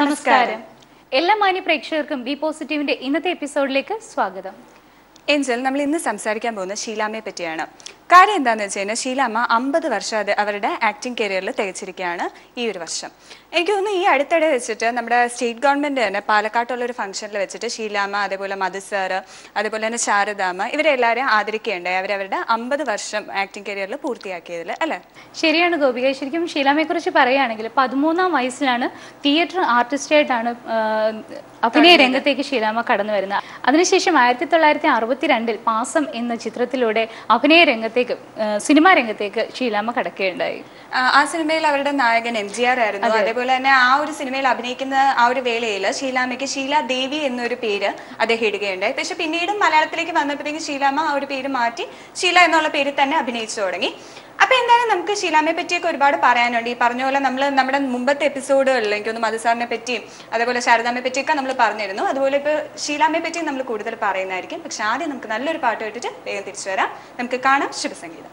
നമസ്കാരം എല്ലാ മാന്യ പ്രേക്ഷകർക്കും ബി പോസിറ്റീവിന്റെ ഇന്നത്തെ എപ്പിസോഡിലേക്ക് സ്വാഗതം ഏഞ്ചൽ നമ്മൾ ഇന്ന് സംസാരിക്കാൻ പോകുന്നത് ഷീലാമ്മയെ പറ്റിയാണ് കാര്യം എന്താണെന്ന് വെച്ച് കഴിഞ്ഞാൽ ഷീലാമ്മ അമ്പത് വർഷം അത് അവരുടെ ആക്ടിംഗ് കരിയറിൽ തികച്ചിരിക്കുകയാണ് ഈ ഒരു വർഷം എനിക്ക് തോന്നുന്നു ഈ അടുത്തിടെ വെച്ചിട്ട് നമ്മുടെ സ്റ്റേറ്റ് ഗവൺമെൻറ് തന്നെ പാലക്കാട്ടുള്ള ഒരു ഫംഗ്ഷനിൽ വെച്ചിട്ട് ഷീലാമ്മ അതേപോലെ മധു സാറ് അതേപോലെ തന്നെ ശാരദാമ്മ ഇവരെല്ലാവരെയും ആദരിക്കുകയുണ്ടായി അവരവരുടെ അമ്പത് വർഷം ആക്ടിംഗ് കരിയറിൽ പൂർത്തിയാക്കിയതിൽ അല്ലേ ശരിയാണ് ഗോപിക ശരിക്കും ഷീലാമയെ കുറിച്ച് പറയുകയാണെങ്കിൽ പതിമൂന്നാം വയസ്സിലാണ് തിയേറ്റർ ആർട്ടിസ്റ്റായിട്ടാണ് അഭിനയ രംഗത്തേക്ക് ഷീലാമ കടന്നു വരുന്നത് അതിനുശേഷം ആയിരത്തി തൊള്ളായിരത്തി അറുപത്തിരണ്ടിൽ പാസം എന്ന ചിത്രത്തിലൂടെ അഭിനയ രംഗത്തേക്ക് ആ, സിനിമാ രംഗത്തേക്ക് ഷീലാമ കടക്കുകയുണ്ടായി ആ, ആ സിനിമയിൽ അവരുടെ നായകൻ എം ജി ആർ ആയിരുന്നു അതേപോലെ തന്നെ ആ ഒരു സിനിമയിൽ അഭിനയിക്കുന്ന ആ ഒരു വേളയിൽ ഷീലാമ്മയ്ക്ക് ഷീല ദേവി എന്നൊരു പേര് അദ്ദേഹം ഇടുകയുണ്ടായി പക്ഷെ പിന്നീട് മലയാളത്തിലേക്ക് വന്നപ്പോഴത്തേക്ക് ഷീലാമ്മ ആ ഒരു പേര് മാറ്റി ഷീല എന്നുള്ള പേരിൽ തന്നെ അഭിനയിച്ചു തുടങ്ങി അപ്പൊ എന്തായാലും നമുക്ക് ഷീലാമ്മയെ പറ്റിയൊക്കെ ഒരുപാട് പറയാനുണ്ട് ഈ പറഞ്ഞ പോലെ നമ്മൾ നമ്മുടെ മുമ്പത്തെ എപ്പിസോഡുകളിൽ എനിക്കൊന്ന് മധുസാറിനെ പറ്റിയും അതേപോലെ ശാരദാമ്മയെ പറ്റിയൊക്കെ നമ്മൾ പറഞ്ഞിരുന്നു അതുപോലെ ഇപ്പൊ ഷീലാമ്മയെ പറ്റി നമ്മൾ കൂടുതൽ പറയുന്നതായിരിക്കും പക്ഷെ ആദ്യം നമുക്ക് നല്ലൊരു പാട്ട് കേട്ടിട്ട് വേഗം തിരിച്ചു വരാം നമുക്ക് കാണാം ശുഭസംഗീതം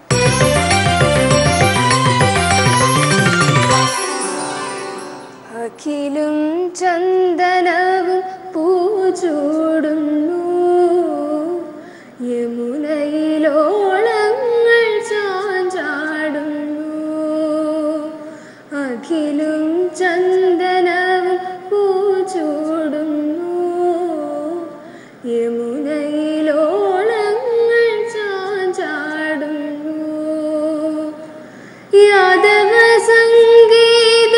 അഖിലും ചന്ദനവും പൂചൂടുന്നു യമുനയിലോളങ്ങൾ ചാഞ്ചാടുന്നു അഖിലും ചന്ദനവും പൂചൂടുന്നു യമുനയിലോളങ്ങൾ ചാഞ്ചാടുന്നു യാദവ സംഗീത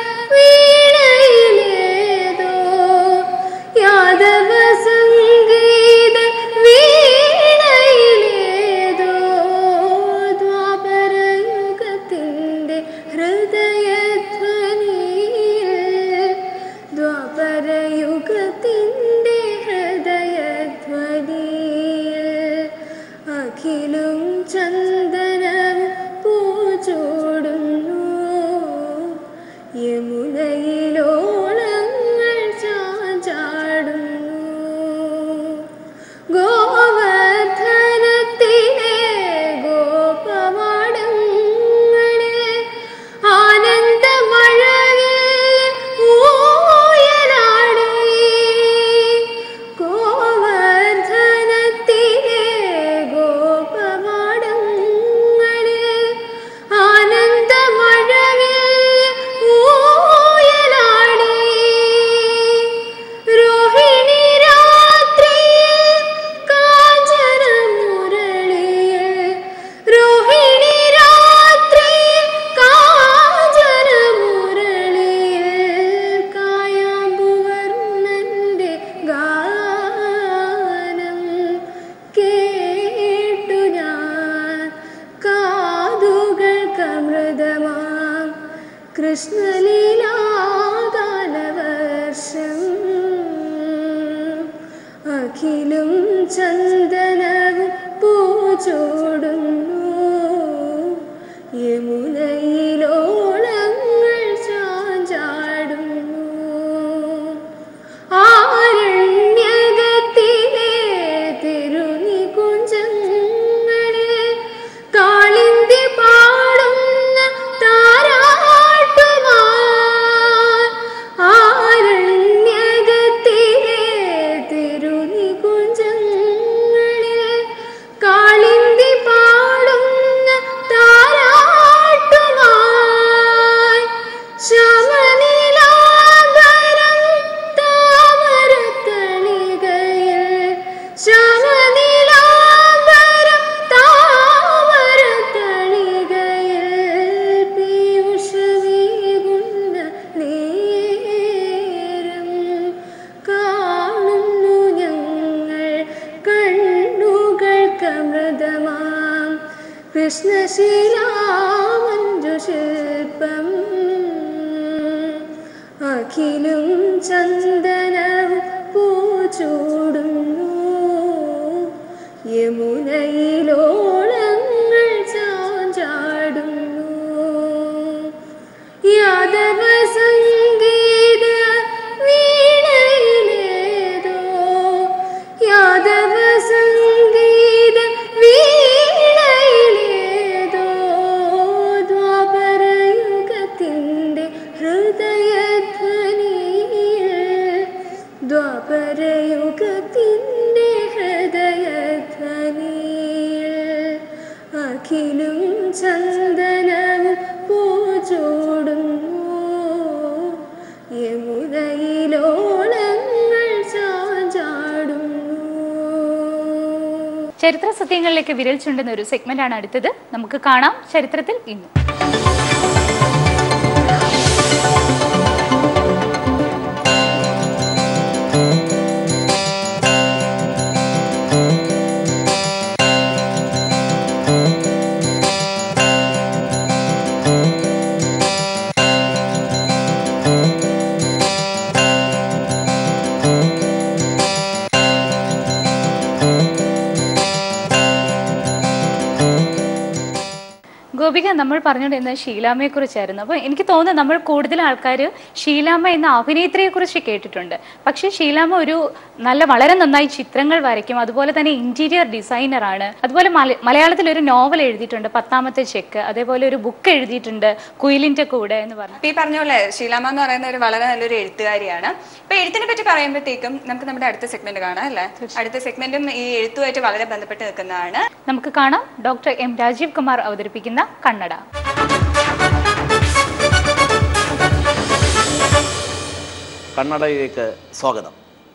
വീണയിലേതോ യാദവ സംഗീത വീണയിലേതോ ദ്വാപരയുഗത്തിൻ്റെ ഹൃദയധ്വനിയിൽ ദ്വാപരയുഗത്തിൻ്റെ ഹൃദയധ്വനിയിൽ അഖിലും ചന്ദനം പൂച്ചോടുന്നു യമുനയിലോളങ്ങൾ ചാഞ്ചാടുന്നു ഗോവർദ്ധനത്തിലെ ഗോപമാടങ്ങളെ ആനന്ദമഴവിൽ ഊയലാടി ഗോവർദ്ധനത്തിലെ ഗോപമാടങ്ങളെ ആനന്ദമഴവിൽ ഊയലാടി രോഹിണി രാത്രിയിൽ കാഞ്ചനമുരളിയിൽ രോഹിണി രാത്രിയിൽ കാഞ്ചനമുരളിയിൽ കായാമ്പുവർണ്ണന്റെ ഗാനം കേട്ടു ഞാൻ കാതുകൾക്കമൃതമാം കൃഷ്ണലീലാഗാനവർഷം അഖിലും ചന്ദനവും പൂച്ചോടുന്നു യമുനയിലോളങ്ങൾ ചാഞ്ചാടുന്നു ആരണ്യകത്തിലെ തിരുനികുഞ്ചങ്ങളെ കാളിന്തി പാടുന്ന താരാട്ടുമാൻ ആരണ്യകത്തിലെ തിരുനികുഞ്ചങ്ങളെ കാളിന്തി പാടുന്ന താരാട്ടുമാൻ ശ്യാമനീലാംബരം താമരത്തളികയിൽ ശ്യാമനീലാംബരം താമരത്തളികയിൽ പീയൂഷമേകുന്ന നേരം കാണുന്നു ഞങ്ങൾ കണ്ണുകൾക്കമൃതമാം കൃഷ്ണശീലാമഞ്ജുശില്പം അഖിലും ചന്ദനവും പൂച്ചൂടുന്നു യമുനയിലോളങ്ങൾ ചാഞ്ചാടുന്നു യാദവ സംഗീത വീണയിലേതോ യാദവ സംഗീത വീണയിലേതോ ദ്വാപരയുഗത്തിൻ്റെ ഹൃദയധ്വനിയിൽ അഖിലും ചന്ദനവും പൂച്ചൂടുന്നു യമുനയിലോളങ്ങൾ ചാഞ്ചാടുന്നു ചരിത്ര സത്യങ്ങളിലേക്ക് വിരൽ ചുണ്ടുന്ന ഒരു സെഗ്മെന്റ് ആണ് അടുത്തത് നമുക്ക് കാണാം ചരിത്രത്തിൽ ഇന്ന് ഗോപിക നമ്മൾ പറഞ്ഞുകൊണ്ടിരുന്നത് ഷീലാമ്മയെ കുറിച്ചായിരുന്നു അപ്പോൾ എനിക്ക് തോന്നുന്നു നമ്മൾ കൂടുതൽ ആൾക്കാർ ഷീലാമ്മ എന്ന അഭിനേത്രിയെ കുറിച്ച് കേട്ടിട്ടുണ്ട് പക്ഷേ ഷീലാമ്മ ഒരു നല്ല വളരെ നന്നായി ചിത്രങ്ങൾ വരയ്ക്കും അതുപോലെ തന്നെ ഇന്റീരിയർ ഡിസൈനർ ആണ് അതുപോലെ മല- മലയാളത്തിൽ ഒരു നോവൽ എഴുതിയിട്ടുണ്ട് പത്താമത്തെ ചെക്ക് അതേപോലെ ഒരു ബുക്ക് എഴുതിയിട്ടുണ്ട് കുയിലിന്റെ കൂടെ എന്ന് പറഞ്ഞു ഇപ്പൊ ഈ പറഞ്ഞ പോലെ ഷീലാമ്മ എന്ന് പറയുന്ന ഒരു വളരെ നല്ലൊരു എഴുത്തുകാരിയാണ് ഇപ്പൊ എഴുത്തിനെ പറ്റി പറയുമ്പോഴത്തേക്കും നമുക്ക് നമ്മുടെ അടുത്ത സെഗ്മെന്റ് കാണാം അല്ലേ അടുത്ത സെഗ്മെന്റും ഈ എഴുത്തുമായിട്ട് വളരെ ബന്ധപ്പെട്ട് നിൽക്കുന്നതാണ് നമുക്ക് കാണാം ഡോക്ടർ എം രാജീവ് കുമാർ അവതരിപ്പിക്കുന്ന കണ്ണട കണ്ണടയിലേക്ക് സ്വാഗതം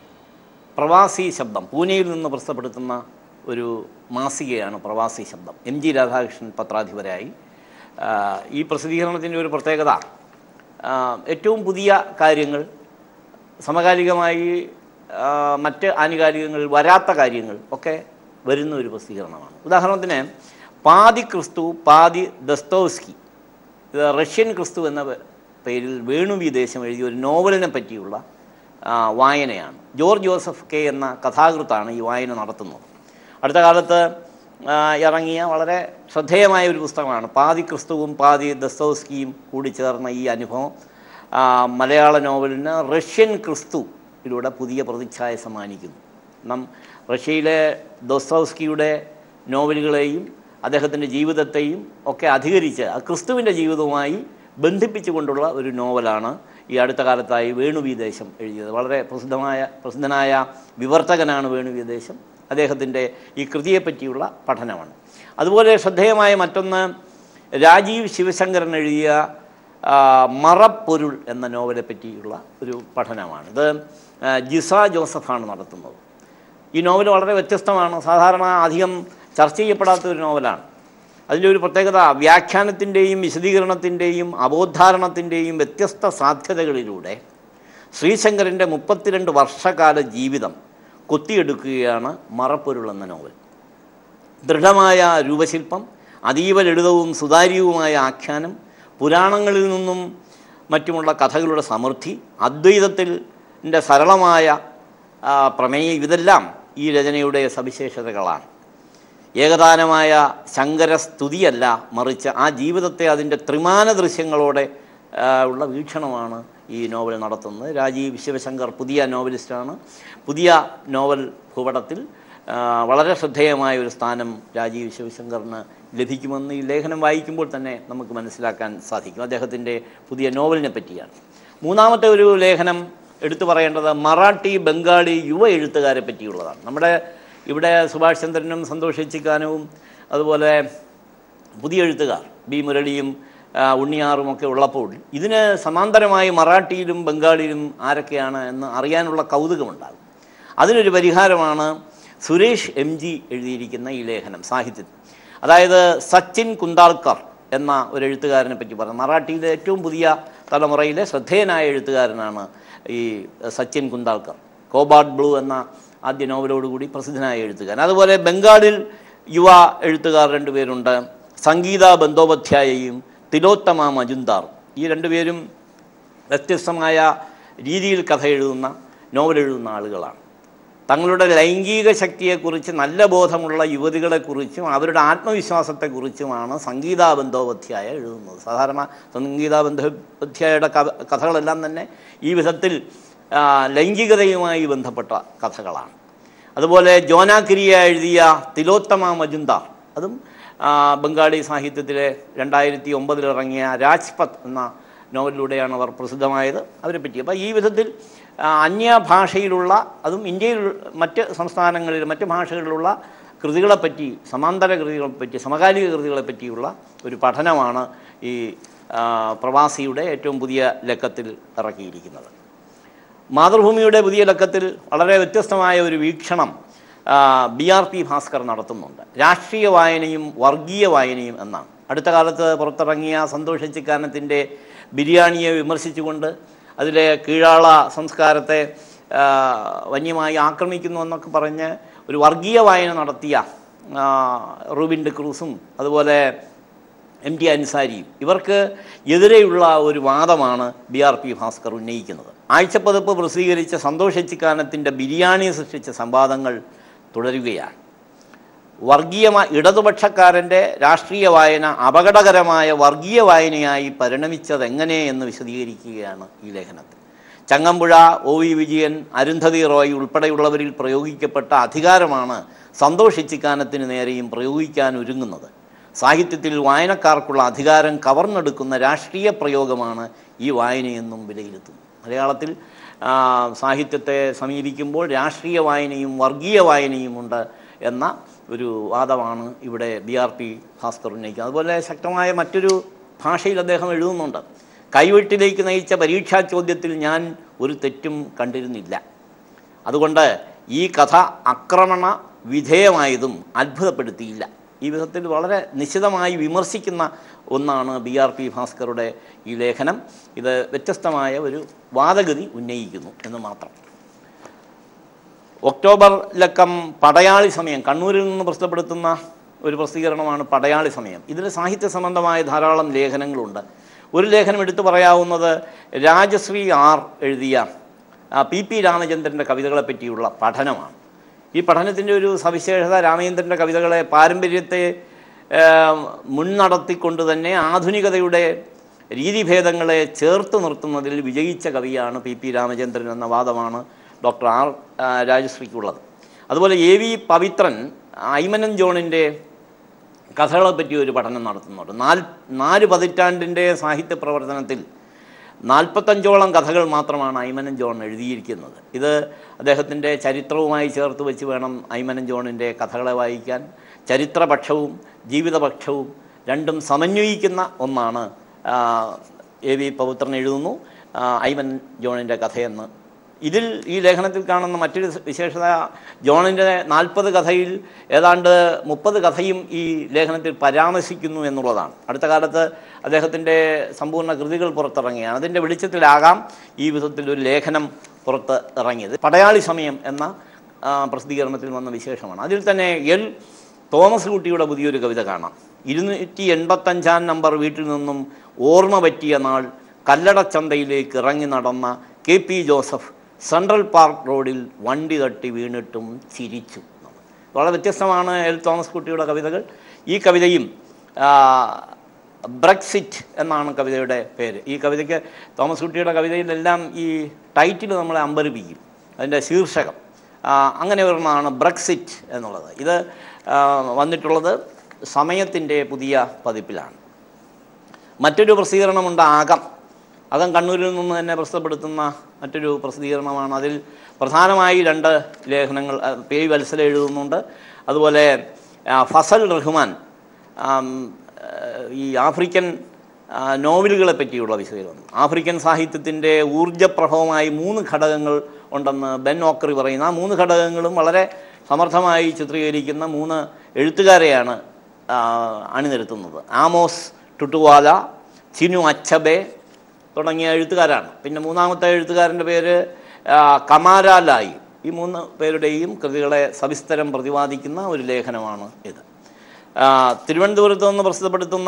പ്രവാസി ശബ്ദം പൂനെയിൽ നിന്ന് പ്രസിദ്ധപ്പെടുത്തുന്ന ഒരു മാസികയാണ് പ്രവാസി ശബ്ദം എം ജി രാധാകൃഷ്ണൻ പത്രാധിപരായി ആ, ഈ പ്രസിദ്ധീകരണത്തിൻ്റെ ഒരു പ്രത്യേകത ആ, ഏറ്റവും പുതിയ കാര്യങ്ങൾ സമകാലികമായി ആ, മറ്റ് ആനുകാലികങ്ങൾ വരാത്ത കാര്യങ്ങൾ ഒക്കെ വരുന്ന ഒരു പ്രസിദ്ധീകരണമാണ് ഉദാഹരണത്തിന് പാതി ക്രിസ്തു പാതി ദസ്തോസ്കി ഇത് റഷ്യൻ ക്രിസ്തു എന്ന പേ- പേരിൽ വേണു വിദേശം എഴുതിയ ഒരു നോവലിനെ പറ്റിയുള്ള ആ, വായനയാണ് ജോർജ് ജോസഫ് കെ എന്ന കഥാകൃത്താണ് ഈ വായന നടത്തുന്നത് അടുത്ത കാലത്ത് ആ, ഇറങ്ങിയ വളരെ ശ്രദ്ധേയമായ ഒരു പുസ്തകമാണ് പാതി ക്രിസ്തുവും പാതി ദസ്തോസ്കിയും കൂടി ചേർന്ന ഈ അനുഭവം ആ, മലയാള നോവലിന് റഷ്യൻ ക്രിസ്തു ഇതിലൂടെ പുതിയ പ്രതിച്ഛായ സമ്മാനിക്കുന്നു നാം റഷ്യയിലെ ദോസ്തോസ്കിയുടെ നോവലുകളെയും അദ്ദേഹത്തിൻ്റെ ജീവിതത്തെയും ഒക്കെ അധികരിച്ച് ആ ക്രിസ്തുവിൻ്റെ ജീവിതവുമായി ബന്ധിപ്പിച്ചുകൊണ്ടുള്ള ഒരു നോവലാണ് ഈ അടുത്ത കാലത്തായി വേണുവിദേശം എഴുതിയത് വളരെ പ്രസിദ്ധമായ പ്രസിദ്ധനായ വിവർത്തകനാണ് വേണുവിദേശം അദ്ദേഹത്തിൻ്റെ ഈ കൃതിയെപ്പറ്റിയുള്ള പഠനമാണ് അതുപോലെ ശ്രദ്ധേയമായ മറ്റൊന്ന് രാജീവ് ശിവശങ്കരൻ എഴുതിയ ആ, മറപ്പൊരുൾ എന്ന നോവലെ പറ്റിയുള്ള ഒരു പഠനമാണ് ഇത് ആ, ജിസ ജോസഫാണ് നടത്തുന്നത് ഈ നോവൽ വളരെ വ്യത്യസ്തമാണ് സാധാരണ അധികം ചർച്ച ചെയ്യപ്പെടാത്ത ഒരു നോവലാണ് അതിൻ്റെ ഒരു പ്രത്യേകത വ്യാഖ്യാനത്തിൻ്റെയും വിശദീകരണത്തിൻ്റെയും അബോദ്ധാരണത്തിൻ്റെയും വ്യത്യസ്ത സാധ്യതകളിലൂടെ ശ്രീശങ്കരൻ്റെ മുപ്പത്തിരണ്ട് വർഷകാല ജീവിതം കൊത്തിയെടുക്കുകയാണ് മറപ്പൊരുൾ എന്ന നോവൽ ദൃഢമായ രൂപശില്പം അതീവ ലളിതവും സുതാര്യവുമായ ആഖ്യാനം പുരാണങ്ങളിൽ നിന്നും മറ്റുമുള്ള കഥകളുടെ സമൃദ്ധി അദ്വൈതത്തിൻ്റെ സരളമായ ആ, പ്രമേയം ഇതെല്ലാം ഈ രചനയുടെ സവിശേഷതകളാണ് ഏകദാനമായ ശങ്കരസ്തുതിയല്ല മറിച്ച് ആ ജീവിതത്തെ അതിൻ്റെ ത്രിമാന ദൃശ്യങ്ങളോടെ ആ, ഉള്ള വീക്ഷണമാണ് ഈ നോവൽ നടത്തുന്നത് രാജീവ് ശിവശങ്കർ പുതിയ നോവലിസ്റ്റാണ് പുതിയ നോവൽ ഭൂപടത്തിൽ ആ, വളരെ ശ്രദ്ധേയമായ ഒരു സ്ഥാനം രാജീവ് ശിവശങ്കറിന് ലഭിക്കുമെന്ന് ഈ ലേഖനം വായിക്കുമ്പോൾ തന്നെ നമുക്ക് മനസ്സിലാക്കാൻ സാധിക്കും അദ്ദേഹത്തിൻ്റെ പുതിയ നോവലിനെ പറ്റിയാണ് മൂന്നാമത്തെ ഒരു ലേഖനം എടുത്തു പറയേണ്ടത് മറാഠി ബംഗാളി യുവ എഴുത്തുകാരെ പറ്റിയുള്ളതാണ് നമ്മുടെ ഇവിടെ സുഭാഷ് ചന്ദ്രനും സന്തോഷ് ചിക്കാനവും അതുപോലെ പുതിയ എഴുത്തുകാർ ബി മുരളിയും ആ, ഉണ്ണിയാറും ഒക്കെ ഉള്ളപ്പോൾ ഇതിന് സമാന്തരമായി മറാഠിയിലും ബംഗാളിയിലും ആരൊക്കെയാണ് എന്ന് അറിയാനുള്ള കൗതുകമുണ്ടാകും അതിനൊരു പരിഹാരമാണ് സുരേഷ് എം ജി എഴുതിയിരിക്കുന്ന ഈ ലേഖനം സാഹിത്യത്തിൽ അതായത് സച്ചിൻ കുന്താൾക്കർ എന്ന ഒരു എഴുത്തുകാരനെ പറ്റി പറഞ്ഞു മറാഠിയിലെ ഏറ്റവും പുതിയ തലമുറയിലെ ശ്രദ്ധേയനായ എഴുത്തുകാരനാണ് ഈ സച്ചിൻ കുന്താൾക്കർ കോബാർഡ് ബ്ലൂ എന്ന ആദ്യ നോവലോടുകൂടി പ്രസിദ്ധനായ എഴുത്തുകാരൻ അതുപോലെ ബംഗാളിൽ യുവ എഴുത്തുകാർ രണ്ടുപേരുണ്ട് സംഗീത ബന്ദോപാധ്യായയും തിലോത്തമ മജുന്ദാറും ഈ രണ്ടുപേരും വ്യത്യസ്തമായ രീതിയിൽ കഥ എഴുതുന്ന നോവൽ എഴുതുന്ന ആളുകളാണ് തങ്ങളുടെ ലൈംഗിക ശക്തിയെക്കുറിച്ച് നല്ല ബോധമുള്ള യുവതികളെക്കുറിച്ചും അവരുടെ ആത്മവിശ്വാസത്തെക്കുറിച്ചുമാണ് സംഗീതാ ബന്ധോപാധ്യായ എഴുതുന്നത് സാധാരണ സംഗീതാ ബന്ധോപാധ്യായയുടെ കഥ കഥകളെല്ലാം തന്നെ ഈ വിധത്തിൽ ആ, ലൈംഗികതയുമായി ബന്ധപ്പെട്ട കഥകളാണ് അതുപോലെ ജോനാക്കിരിയ എഴുതിയ തിലോത്തമ മജുന്ദാർ അതും ആ, ബംഗാളി സാഹിത്യത്തിലെ രണ്ടായിരത്തി ഒമ്പതിൽ ഇറങ്ങിയ രാജ്പത് എന്ന നോവലിലൂടെയാണ് അവർ പ്രസിദ്ധമായത് അവരെ പറ്റി അപ്പോൾ ഈ വിധത്തിൽ ആ, അന്യഭാഷയിലുള്ള അതും ഇന്ത്യയിൽ മറ്റ് സംസ്ഥാനങ്ങളിൽ മറ്റ് ഭാഷകളിലുള്ള കൃതികളെപ്പറ്റി സമാന്തര കൃതികളെപ്പറ്റി സമകാലിക കൃതികളെപ്പറ്റിയുള്ള ഒരു പഠനമാണ് ഈ ആ, പ്രവാസിയുടെ ഏറ്റവും പുതിയ ലക്കത്തിൽ ഇറക്കിയിരിക്കുന്നത് മാതൃഭൂമിയുടെ പുതിയ ലക്കത്തിൽ വളരെ വ്യത്യസ്തമായ ഒരു വീക്ഷണം ബി ആർ പി ഭാസ്കർ നടത്തുന്നുണ്ട് രാഷ്ട്രീയ വായനയും വർഗീയ വായനയും എന്നാണ് അടുത്ത കാലത്ത് പുറത്തിറങ്ങിയ സന്തോഷ ചിക്കാനത്തിൻ്റെ ബിരിയാണിയെ വിമർശിച്ചുകൊണ്ട് അതിലെ കീഴാള സംസ്കാരത്തെ ആ, വന്യമായി ആക്രമിക്കുന്നു എന്നൊക്കെ പറഞ്ഞ് ഒരു വർഗീയ വായന നടത്തിയ ആ, റൂബിൻ ഡി ക്രൂസും അതുപോലെ എം ടി അൻസാരിയും ഇവർക്ക് എതിരെയുള്ള ഒരു വാദമാണ് ബി ആർ പി ഭാസ്കർ ഉന്നയിക്കുന്നത് ആഴ്ചപ്പതിപ്പ് പ്രസിദ്ധീകരിച്ച സന്തോഷിച്ചിക്കാനത്തിൻ്റെ ബിരിയാണി സൃഷ്ടിച്ച സംവാദങ്ങൾ തുടരുകയാണ് വർഗീയമായ ഇടതുപക്ഷക്കാരൻ്റെ രാഷ്ട്രീയ വായന അപകടകരമായ വർഗീയ വായനയായി പരിണമിച്ചത് എങ്ങനെ എന്ന് വിശദീകരിക്കുകയാണ് ഈ ലേഖനത്തിൽ ചങ്ങമ്പുഴ ഒ വി വിജയൻ അരുന്ധതി റോയ് ഉൾപ്പെടെയുള്ളവരിൽ പ്രയോഗിക്കപ്പെട്ട അധികാരമാണ് സന്തോഷിച്ചിക്കാനത്തിന് നേരെയും പ്രയോഗിക്കാൻ ഒരുങ്ങുന്നത് സാഹിത്യത്തിൽ വായനക്കാർക്കുള്ള അധികാരം കവർന്നെടുക്കുന്ന രാഷ്ട്രീയ പ്രയോഗമാണ് ഈ വായനയെന്നും വിലയിരുത്തുന്നു മലയാളത്തിൽ ആ, സാഹിത്യത്തെ സമീപിക്കുമ്പോൾ രാഷ്ട്രീയ വായനയും വർഗീയ വായനയും ഉണ്ട് എന്ന ഒരു വാദമാണ് ഇവിടെ ബി ആർ പി ഭാസ്കർ ഉന്നയിക്കുന്നത് അതുപോലെ ശക്തമായ മറ്റൊരു ഭാഷയിൽ അദ്ദേഹം എഴുതുന്നുണ്ട് കൈവെട്ടിലേക്ക് നയിച്ച പരീക്ഷാ ചോദ്യത്തിൽ ഞാൻ ഒരു തെറ്റും കണ്ടിരുന്നില്ല അതുകൊണ്ട് ഈ കഥ ആക്രമണ വിധേയമായതും അത്ഭുതപ്പെടുത്തിയില്ല ഈ വിധത്തിൽ വളരെ നിശിതമായി വിമർശിക്കുന്ന ഒന്നാണ് ബി ആർ പി ഭാസ്കറുടെ ഈ ലേഖനം ഇത് വ്യത്യസ്തമായ ഒരു വാദഗതി ഉന്നയിക്കുന്നു എന്ന് മാത്രം ഒക്ടോബർ ലക്കം പടയാളി സമയം കണ്ണൂരിൽ നിന്ന് പ്രസിദ്ധപ്പെടുത്തുന്ന ഒരു പ്രസിദ്ധീകരണമാണ് പടയാളി സമയം ഇതിൽ സാഹിത്യ സംബന്ധമായ ധാരാളം ലേഖനങ്ങളുണ്ട് ഒരു ലേഖനം എടുത്തു പറയാവുന്നത് രാജശ്രീ ആർ എഴുതിയ ആ, പി പി രാമചന്ദ്രൻ്റെ കവിതകളെ പറ്റിയുള്ള പഠനമാണ് ഈ പഠനത്തിൻ്റെ ഒരു സവിശേഷത രാമചന്ദ്രൻ്റെ കവിതകളെ പാരമ്പര്യത്തെ ആ, മുൻനടത്തിക്കൊണ്ട് തന്നെ ആധുനികതയുടെ രീതിഭേദങ്ങളെ ചേർത്ത് നിർത്തുന്നതിൽ വിജയിച്ച കവിയാണ് പി പി രാമചന്ദ്രൻ എന്ന വാദമാണ് ഡോക്ടർ ആർ ആ, രാജശ്രീക്കുള്ളത് അതുപോലെ എ വി പവിത്രൻ ഐമനൻ ജോണിൻ്റെ കഥകളെ പറ്റി ഒരു പഠനം നടത്തുന്നുണ്ട് നാല് നാല് പതിറ്റാണ്ടിൻ്റെ സാഹിത്യ പ്രവർത്തനത്തിൽ നാൽപ്പത്തഞ്ചോളം കഥകൾ മാത്രമാണ് ഐമനൻ ജോൺ എഴുതിയിരിക്കുന്നത് ഇത് അദ്ദേഹത്തിൻ്റെ ചരിത്രവുമായി ചേർത്ത് വെച്ച് വേണം ഐമനൻ ജോണിൻ്റെ കഥകളെ വായിക്കാൻ ചരിത്രപക്ഷവും ജീവിതപക്ഷവും രണ്ടും സമന്വയിക്കുന്ന ഒന്നാണ് ആ, എ വി പവിത്രൻ എഴുതുന്നു ആ, ഐമൻ ജോണിൻ്റെ കഥയെന്ന് ഇതിൽ ഈ ലേഖനത്തിൽ കാണുന്ന മറ്റൊരു വിശേഷത ജോണിൻ്റെ നാൽപ്പത് കഥയിൽ ഏതാണ്ട് മുപ്പത് കഥയും ഈ ലേഖനത്തിൽ പരാമർശിക്കുന്നു എന്നുള്ളതാണ് അടുത്ത കാലത്ത് അദ്ദേഹത്തിൻ്റെ സമ്പൂർണ്ണ കൃതികൾ പുറത്തിറങ്ങിയാണ് അതിൻ്റെ വെളിച്ചത്തിലാകാം ഈ വിധത്തിൽ ഒരു ലേഖനം പുറത്ത് ഇറങ്ങിയത് പടയാളി സമയം എന്ന ആ, പ്രസിദ്ധീകരണത്തിൽ വന്ന വിശേഷമാണ് അതിൽ തന്നെ എൽ തോമസ് കുട്ടിയുടെ പുതിയൊരു കവിത കാണാം ഇരുന്നൂറ്റി എൺപത്തഞ്ചാം നമ്പർ വീട്ടിൽ നിന്നും ഓർമ്മ പറ്റിയ നാൾ കല്ലടച്ചന്തയിലേക്ക് ഇറങ്ങി നടന്ന K P Joseph Central Park റോഡിൽ വണ്ടി തട്ടി വീണിട്ടും ചിരിച്ചു വളരെ വ്യത്യസ്തമാണ് എൽ തോമസ് കുട്ടിയുടെ കവിതകൾ ഈ കവിതയും ആ, ബ്രെക്സിറ്റ് എന്നാണ് കവിതയുടെ പേര് ഈ കവിതയ്ക്ക് തോമസ് കുട്ടിയുടെ കവിതയിലെല്ലാം ഈ ടൈറ്റിൽ നമ്മളെ അമ്പരിപ്പിക്കും അതിൻ്റെ ശീർഷകം ആ, അങ്ങനെ ഒരെണ്ണമാണ് ബ്രെക്സിറ്റ് എന്നുള്ളത് ഇത് ആ, വന്നിട്ടുള്ളത് സമയത്തിൻ്റെ പുതിയ പതിപ്പിലാണ് മറ്റൊരു പ്രസിദ്ധീകരണമുണ്ട് ആകം അകം കണ്ണൂരിൽ നിന്ന് തന്നെ പ്രസിദ്ധപ്പെടുത്തുന്ന മറ്റൊരു പ്രസിദ്ധീകരണമാണ് അതിൽ പ്രധാനമായി രണ്ട് ലേഖനങ്ങൾ ആ, പി വത്സല എഴുതുന്നുണ്ട് അതുപോലെ ആ, ഫസൽ റഹ്മാൻ ആം, ആ, ഈ ആഫ്രിക്കൻ ആ, നോവലുകളെ പറ്റിയുള്ള വിശകലനം ആഫ്രിക്കൻ സാഹിത്യത്തിൻ്റെ ഊർജ്ജപ്രഭവമായി മൂന്ന് ഘടകങ്ങൾ ഉണ്ടെന്ന് ബെൻ ഓക്കറി പറയുന്ന ആ മൂന്ന് ഘടകങ്ങളും വളരെ സമർത്ഥമായി ചിത്രീകരിക്കുന്ന മൂന്ന് എഴുത്തുകാരെയാണ് ആ, അണിനിരത്തുന്നത് ആമോസ് ടുട്ടുവാല ചിനു അച്ചബെ തുടങ്ങിയ എഴുത്തുകാരാണ് പിന്നെ മൂന്നാമത്തെ എഴുത്തുകാരൻ്റെ പേര് ആ, കമാര ലായി ഈ മൂന്ന് പേരുടെയും കൃതികളെ സവിസ്തരം പ്രതിപാദിക്കുന്ന ഒരു ലേഖനമാണ് ഇത് ആ, തിരുവനന്തപുരത്ത് നിന്ന് പ്രസിദ്ധപ്പെടുത്തുന്ന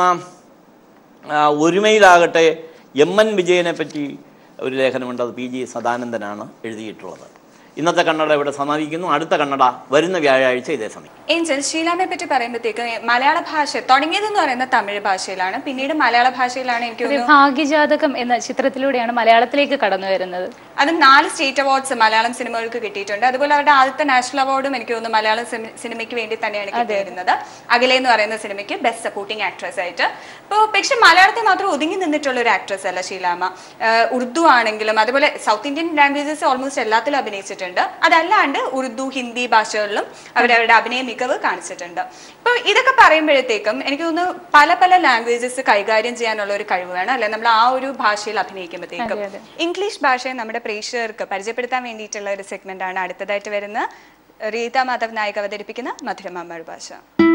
ആ, ഒരുമയിലാകട്ടെ എം എൻ വിജയനെ പറ്റി ഒരു ലേഖനമുണ്ട് അത് പി ജി സദാനന്ദനാണ് എഴുതിയിട്ടുള്ളത് ഇന്നത്തെ കന്നഡ ഇവിടെ സമാപിക്കുന്നു അടുത്ത കന്നഡ വരുന്ന വ്യാഴാഴ്ച ഇതേ സമയം ഏഞ്ചൽ ഷീലാമയെ പറ്റി പറയുമ്പോഴത്തേക്ക് മലയാള ഭാഷ തുടങ്ങിയതെന്ന് പറയുന്നത് തമിഴ് ഭാഷയിലാണ് പിന്നീട് മലയാള ഭാഷയിലാണ് എനിക്ക് ഒരു തോന്നുന്നു ഭാഗ്യജാതകം എന്ന ചിത്രത്തിലൂടെയാണ് മലയാളത്തിലേക്ക് കടന്നു വരുന്നത് അതും നാല് സ്റ്റേറ്റ് അവാർഡ്സ് മലയാളം സിനിമകൾക്ക് കിട്ടിയിട്ടുണ്ട് അതുപോലെ അവരുടെ ആദ്യത്തെ നാഷണൽ അവാർഡും എനിക്ക് തോന്നുന്നു മലയാളം സിനി- സിനിമയ്ക്ക് വേണ്ടി തന്നെയാണ് കിട്ടിയിരുന്നത് അഖില എന്ന് പറയുന്ന സിനിമയ്ക്ക് ബെസ്റ്റ് സപ്പോർട്ടിംഗ് ആക്ട്രസ് ആയിട്ട് അപ്പോൾ പക്ഷെ മലയാളത്തിൽ മാത്രം ഒതുങ്ങി നിന്നിട്ടുള്ള ഒരു ആക്ട്രസ് അല്ല ഷീലാമ്മ ആഹ് ഉറുദു ആണെങ്കിലും അതുപോലെ സൗത്ത് ഇന്ത്യൻ ലാംഗ്വേജസ് ഓൾമോസ്റ്റ് എല്ലാത്തിലും അഭിനയിച്ചിട്ടുണ്ട് അതല്ലാണ്ട് ഉറുദു ഹിന്ദി ഭാഷകളിലും അവരവരുടെ അഭിനയ മികവ് കാണിച്ചിട്ടുണ്ട് അപ്പോൾ ഇതൊക്കെ പറയുമ്പോഴത്തേക്കും എനിക്ക് തോന്നുന്നു പല പല ലാംഗ്വേജസ് കൈകാര്യം ചെയ്യാനുള്ള ഒരു കഴിവ് വേണം അല്ലെ നമ്മൾ ആ ഒരു ഭാഷയിൽ അഭിനയിക്കുമ്പോഴത്തേക്കും അതെ, അതെ. ഇംഗ്ലീഷ് ഭാഷയെ നമ്മുടെ പ്രേക്ഷകർക്ക് പരിചയപ്പെടുത്താൻ വേണ്ടിയിട്ടുള്ള ഒരു സെഗ്മെന്റ് ആണ് അടുത്തതായിട്ട് വരുന്ന റീത മാധവ് നായിക അവതരിപ്പിക്കുന്ന മധുരമാമ്പഴ ഭാഷ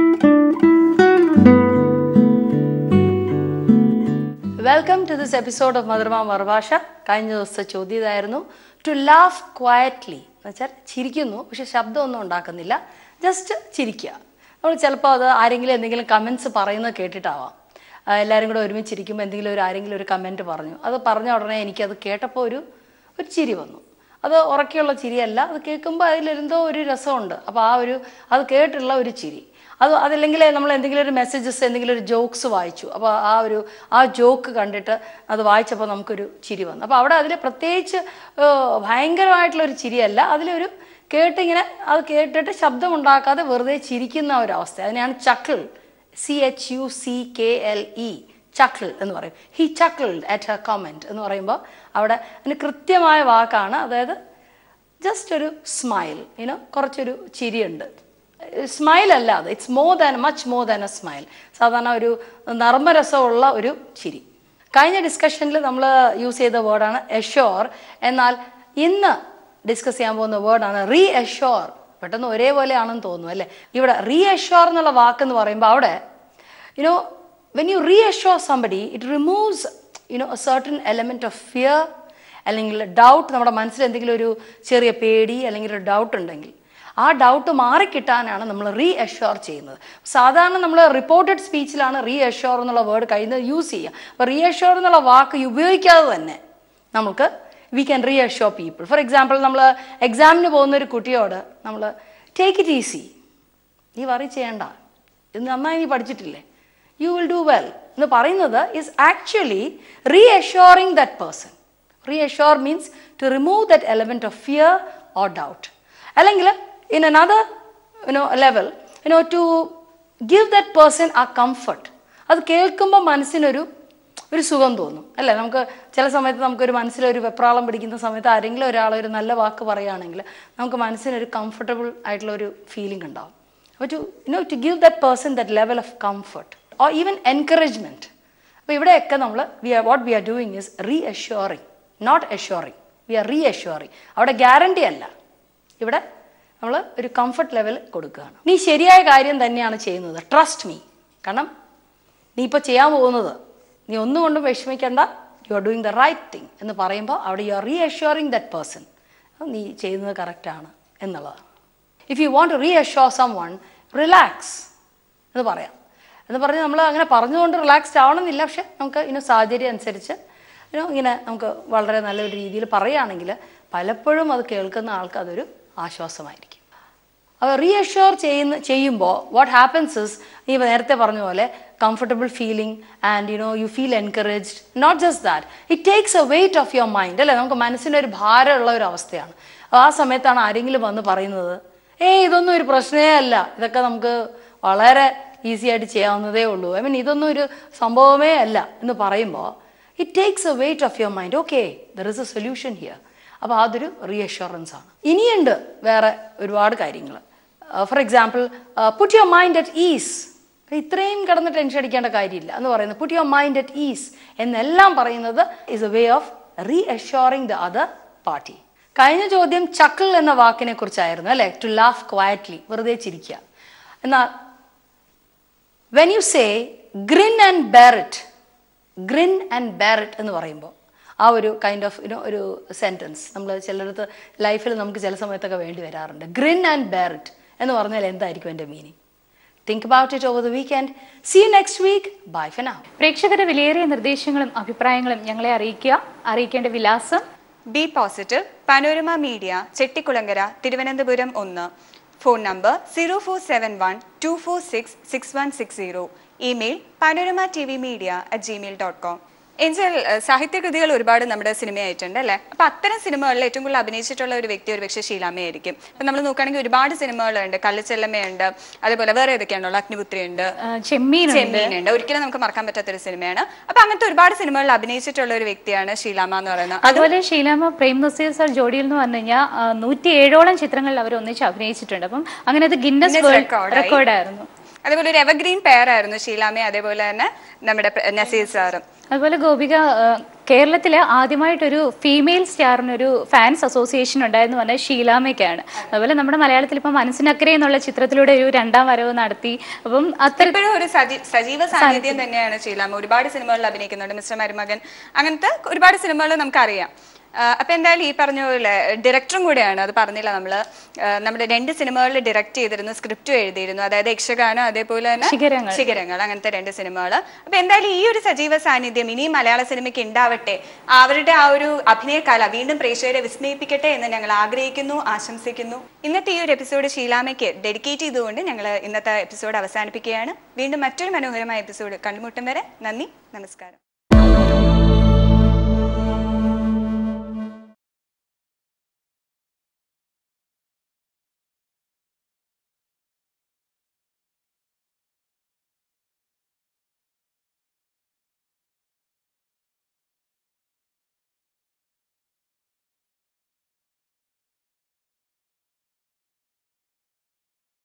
welcome to this episode of മധുരമ മറുഭാഷ കഴിഞ്ഞ ദിവസത്തെ ചോദ്യം ഇതായിരുന്നു ടു ലാഫ് ക്വയറ്റ്ലി എന്ന് വെച്ചാൽ ചിരിക്കുന്നു പക്ഷെ ശബ്ദമൊന്നും ഉണ്ടാക്കുന്നില്ല ജസ്റ്റ് ചിരിക്കുക നമ്മൾ ചിലപ്പോൾ അത് ആരെങ്കിലും എന്തെങ്കിലും കമൻസ് പറയുന്നത് കേട്ടിട്ടാവാം ആ, എല്ലാവരും കൂടെ ഒരുമിച്ചിരിക്കുമ്പോൾ എന്തെങ്കിലും ഒരു ആരെങ്കിലും ഒരു കമൻറ്റ് പറഞ്ഞു അത് പറഞ്ഞ ഉടനെ എനിക്കത് കേട്ടപ്പോൾ ഒരു ഒരു ചിരി വന്നു അത് ഉറക്കെയുള്ള ചിരിയല്ല അത് കേൾക്കുമ്പോൾ അതിലെന്തോ ഒരു രസമുണ്ട് അപ്പോൾ ആ ഒരു അത് കേട്ടുള്ള ഒരു ചിരി അത് അതല്ലെങ്കിൽ നമ്മൾ എന്തെങ്കിലും ഒരു മെസ്സേജസ് എന്തെങ്കിലും ഒരു ജോക്സ് വായിച്ചു അപ്പോൾ ആ ഒരു ആ ജോക്ക് കണ്ടിട്ട് അത് വായിച്ചപ്പോൾ നമുക്കൊരു ചിരി വന്നു അപ്പോൾ അവിടെ അതിൽ പ്രത്യേകിച്ച് ഏഹ്, ഭയങ്കരമായിട്ടുള്ള ഒരു ചിരിയല്ല അതിലൊരു കേട്ടിങ്ങനെ അത് കേട്ടിട്ട് ശബ്ദമുണ്ടാക്കാതെ വെറുതെ ചിരിക്കുന്ന ഒരവസ്ഥ അതിനെയാണ് chuckle C H U C K L E chuckle എന്ന് പറയും he chuckled at her comment എന്ന് പറയുമ്പോൾ അവിടെ അതിന് കൃത്യമായ വാക്കാണ് അതായത് ജസ്റ്റ് ഒരു സ്മൈൽ യുനോ കുറച്ചൊരു ചിരിയുണ്ട് സ്മൈൽ അല്ല അത് it's more than much more than a smile സാധാരണ ഒരു നർമ്മരസമുള്ള ഒരു ചിരി കഴിഞ്ഞ ഡിസ്കഷനിൽ നമ്മൾ യൂസ് ചെയ്ത വേർഡാണ് എഷോർ എന്നാൽ ഇന്ന് ഡിസ്കസ് ചെയ്യാൻ പോകുന്ന വേർഡാണ് റീ എഷോർ പെട്ടെന്ന് ഒരേപോലെയാണെന്ന് തോന്നുന്നു അല്ലേ ഇവിടെ റീ എഷോർ എന്നുള്ള വാക്കെന്ന് പറയുമ്പോൾ അവിടെ you know when you reassure somebody it removes you know a certain element of fear അല്ലെങ്കിൽ ഡൗട്ട് നമ്മുടെ മനസ്സിൽ എന്തെങ്കിലും ഒരു ചെറിയ പേടി അല്ലെങ്കിൽ ഒരു ഡൗട്ട് ഉണ്ടെങ്കിൽ ആ ഡൗട്ട് മാറിക്കിട്ടാനാണ് നമ്മൾ റീ അഷ്യോർ ചെയ്യുന്നത് സാധാരണ നമ്മൾ റിപ്പോർട്ടഡ് സ്പീച്ചിലാണ് റീ അഷ്യോർ എന്നുള്ള വേർഡ് കഴിയുന്നത് യൂസ് ചെയ്യുക അപ്പോൾ റീ അഷ്യോർ എന്നുള്ള വാക്ക് ഉപയോഗിക്കാതെ തന്നെ നമുക്ക് we can reassure people for example നമ്മൾ എക്സാമിന് പോകുന്ന ഒരു കുട്ടിയോട് നമ്മൾ ടേക്ക് ഇറ്റ് ഈസി നീ വറി ചെയ്യണ്ട ഇത് നന്നായി നീ പഠിച്ചിട്ടില്ലേ യു വിൽ ഡു വെൽ എന്ന് പറയുന്നത് is actually reassuring that person reassure means to remove that element of fear or doubt അല്ലെങ്കിൽ in another you know level you know to give that person a comfort അത് കേൾക്കുമ്പോൾ മനസ്സിനൊരു ഒരു സുഖം തോന്നും അല്ലേ നമുക്ക് ചില സമയത്ത് നമുക്കൊരു മനസ്സിലൊരു വെപ്രാളം പിടിക്കുന്ന സമയത്ത് ആരെങ്കിലും ഒരാൾ ഒരു നല്ല വാക്ക് പറയുകയാണെങ്കിൽ നമുക്ക് മനസ്സിനൊരു കംഫർട്ടബിൾ ആയിട്ടുള്ള ഒരു ഫീലിംഗ് ഉണ്ടാവും അപ്പോൾ to you know to give that person that level of comfort or even encouragement അപ്പോൾ ഇവിടെയൊക്കെ നമ്മൾ we are what we are doing is reassuring not assuring we are reassuring അവിടെ ഗ്യാരണ്ടി അല്ല ഇവിടെ നമ്മൾ ഒരു കംഫർട്ട് ലെവൽ കൊടുക്കുകയാണ് നീ ശരിയായ കാര്യം തന്നെയാണ് ചെയ്യുന്നത് ട്രസ്റ്റ് മീ കാരണം നീ ഇപ്പോൾ ചെയ്യാൻ പോകുന്നത് നീ ഒന്നും കൊണ്ടും വിഷമിക്കേണ്ട you are doing the right thing എന്ന് പറയുമ്പോൾ അവിടെ you are reassuring that person നീ ചെയ്യുന്നത് കറക്റ്റാണ് എന്നുള്ളതാണ് if you want reassure someone relax എന്ന് പറയാം എന്ന് പറഞ്ഞ് നമ്മൾ അങ്ങനെ പറഞ്ഞുകൊണ്ട് റിലാക്സ്ഡ് ആവണമെന്നില്ല പക്ഷെ നമുക്ക് ഇനി സാഹചര്യം അനുസരിച്ച് you know, ഇങ്ങനെ നമുക്ക് വളരെ നല്ലൊരു രീതിയിൽ പറയുകയാണെങ്കിൽ പലപ്പോഴും അത് കേൾക്കുന്ന ആൾക്ക് അതൊരു ആശ്വാസമായിരിക്കും അപ്പോൾ റീഅഷ്യൂർ ചെയ്യുന്ന ചെയ്യുമ്പോൾ വാട്ട് ഹാപ്പൻസ് ഇസ് ഈ നേരത്തെ പറഞ്ഞ പോലെ comfortable feeling and you know you feel encouraged not just that it takes a weight off your mind അല്ലേ നമുക്ക് മനസ്സിനൊരു ഭാരമുള്ള ഒരു അവസ്ഥയാണ് ആ സമയത്താണ് ആരെങ്കിലും വന്ന് പറയുന്നത് ഏയ് ഇതൊന്നും ഒരു പ്രശ്നമേ അല്ല ഇതൊക്കെ നമുക്ക് വളരെ ഈസി ആയിട്ട് ചെയ്യാവുന്നതേ ഉള്ളൂ ഐ മീൻ ഇതൊന്നും ഒരു സംഭവമേ അല്ല എന്ന് പറയുമ്പോൾ it takes a weight off your mind okay there is a solution here അപ്പോൾ അതൊരു റീഅഷ്യൂറൻസ് ആണ് ഇനിയുണ്ട് വേറെ ഒരുപാട് കാര്യങ്ങൾ for example put your mind at ease ഇത്രയും കിടന്ന് ടെൻഷൻ അടിക്കേണ്ട കാര്യമില്ല എന്ന് പറയുന്നത് put your mind at ease എന്നെല്ലാം പറയുന്നത് is a way of reassuring the other party കഴിഞ്ഞ ചോദ്യം ചക്കിൾ എന്ന വാക്കിനെ കുറിച്ചായിരുന്നു അല്ലെ ടു ലാഫ് ക്വയറ്റ്ലി വെറുതെ ചിരിക്കുക എന്നാൽ when you say grin and bear it grin and bear it എന്ന് പറയുമ്പോൾ ആ ഒരു കൈൻഡ് ഓഫ് യുനോ ഒരു സെൻറ്റൻസ് നമ്മൾ ചിലടത്ത് ലൈഫിൽ നമുക്ക് ചില സമയത്തൊക്കെ വേണ്ടി വരാറുണ്ട് ഗ്രിൻ ആൻഡ് ബാരറ്റ് എന്ന് പറഞ്ഞാൽ എന്തായിരിക്കും എൻ്റെ meaning think about it over the weekend see next week bye ഫെൻ പ്രേക്ഷകരുടെ വിലയേറിയ നിർദ്ദേശങ്ങളും അഭിപ്രായങ്ങളും ഞങ്ങളെ അറിയിക്കുക അറിയിക്കേണ്ട വിലാസം B positive Panorama Media Chettikulangara Thiruvananthapuram ഒന്ന് phone number zero four seven one two four six six one six zero email Panorama T V media at Gmail dot com angel ഏഹ്, സാഹിത്യകൃതികൾ ഒരുപാട് നമ്മുടെ സിനിമയായിട്ടുണ്ട് അല്ലേ അപ്പൊ അത്തരം സിനിമകളിൽ ഏറ്റവും കൂടുതൽ അഭിനയിച്ചിട്ടുള്ള ഒരു വ്യക്തി ഒരു പക്ഷേ ഷീലാമ്മയായിരിക്കും ഇപ്പൊ നമ്മൾ നോക്കുകയാണെങ്കിൽ ഒരുപാട് സിനിമകളുണ്ട് കള്ളിച്ചെല്ലമ്മയുണ്ട് അതേപോലെ വേറെ ഏതൊക്കെയാണല്ലോ അഗ്നിപുത്രിയുണ്ട് ആ, ചെമ്മീനുണ്ട് ചെമ്മീനുണ്ട് ഒരിക്കലും നമുക്ക് മറക്കാൻ പറ്റാത്ത ഒരു സിനിമയാണ് അപ്പൊ അങ്ങനത്തെ ഒരുപാട് സിനിമകളിൽ അഭിനയിച്ചിട്ടുള്ള ഒരു വ്യക്തിയാണ് ഷീലാമ്മ എന്ന് പറയുന്നത് അതുപോലെ ഷീലാമ്മ പ്രേം നസീർ സാർ ജോഡിയിൽ എന്ന് പറഞ്ഞു കഴിഞ്ഞാൽ നൂറ്റി ഏഴോളം ചിത്രങ്ങളിൽ അവർ ഒന്നിച്ച് അഭിനയിച്ചിട്ടുണ്ട് അപ്പം അങ്ങനെ അത് ഗിന്നസ് Guinness വേൾഡ് record ആയി. റെക്കോർഡായിരുന്നു അതേപോലെ ഒരു എവർഗ്രീൻ പെയർ ആയിരുന്നു ഷീലാമ്മ അതേപോലെ തന്നെ നമ്മുടെ പ്ര- നസീർ സാറും അതുപോലെ ഗോപിക ആ, കേരളത്തില് ആദ്യമായിട്ടൊരു ഫീമെയിൽ സ്റ്റാറിനൊരു ഫാൻസ് അസോസിയേഷൻ ഉണ്ടായെന്ന് പറഞ്ഞാൽ ഷീലാമയ്ക്കാണ് അതുപോലെ നമ്മുടെ മലയാളത്തിൽ ഇപ്പം മനസ്സിനക്കരെ എന്നുള്ള ചിത്രത്തിലൂടെ ഒരു രണ്ടാം വരവ് നടത്തി അപ്പം അത്തരം ഇപ്പോഴും ഒരു സജീ- സജീവ സാന്നിധ്യം തന്നെയാണ് ഷീലാമ്മ ഒരുപാട് സിനിമകളിൽ അഭിനയിക്കുന്നുണ്ട് മിസ്റ്റർ മരുമകൻ അങ്ങനത്തെ ഒരുപാട് സിനിമകൾ നമുക്കറിയാം ആ, അപ്പൊ എന്തായാലും ഈ പറഞ്ഞ പോലെ ഡയറക്ടറും കൂടെയാണ് അത് പറഞ്ഞില്ല നമ്മള് ആ, നമ്മുടെ രണ്ട് സിനിമകളിൽ ഡയറക്ട് ചെയ്തിരുന്നു സ്ക്രിപ്റ്റും എഴുതിയിരുന്നു അതായത് യക്ഷഗാനം അതേപോലെ തന്നെ ശിഖരങ്ങൾ. ശിഖരങ്ങൾ അങ്ങനത്തെ രണ്ട് സിനിമകൾ അപ്പൊ എന്തായാലും ഈ ഒരു സജീവ സാന്നിധ്യം ഇനിയും മലയാള സിനിമയ്ക്ക് ഉണ്ടാവട്ടെ അവരുടെ ആ ഒരു അഭിനയകല വീണ്ടും പ്രേക്ഷകരെ വിസ്മയിപ്പിക്കട്ടെ എന്ന് ഞങ്ങൾ ആഗ്രഹിക്കുന്നു ആശംസിക്കുന്നു ഇന്നത്തെ ഈ ഒരു എപ്പിസോഡ് ഷീലാമയ്ക്ക് ഡെഡിക്കേറ്റ് ചെയ്തുകൊണ്ട് ഞങ്ങൾ ഇന്നത്തെ എപ്പിസോഡ് അവസാനിപ്പിക്കുകയാണ് വീണ്ടും മറ്റൊരു മനോഹരമായ എപ്പിസോഡ് കണ്ടുമുട്ടും വരെ നന്ദി നമസ്കാരം